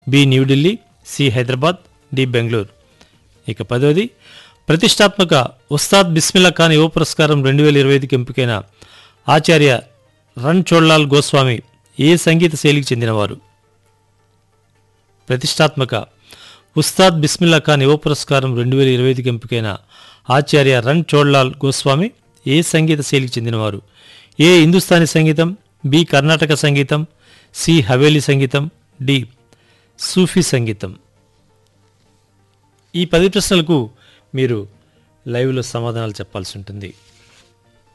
B New Delhi C Hyderabad D Bengaluru ఇక పదవది ప్రతిష్టాత్మక ఉస్తాద్ బిస్మిల్లా ఖాన్ యువ పురస్కారం రెండు వేల ఇరవై ఐదుకి ఎంపికైన ఆచార్య రన్ చోళ్ళాల్ గోస్వామి ఏ సంగీత శైలికి చెందినవారు ప్రతిష్టాత్మక ఉస్తాద్ బిస్మిల్లా ఖాన్ యువ పురస్కారం రెండు వేల ఇరవై ఐదుకి ఎంపికైన ఆచార్య రన్ చోళ్ళాల్ గోస్వామి ఏ సంగీత శైలికి చెందినవారు ఏ హిందుస్థానీ సంగీతం బి కర్ణాటక సంగీతం సి హవేలీ సంగీతం డి సూఫీ సంగీతం ఈ పది ప్రశ్నలకు మీరు లైవ్లో సమాధానాలు చెప్పాల్సి ఉంటుంది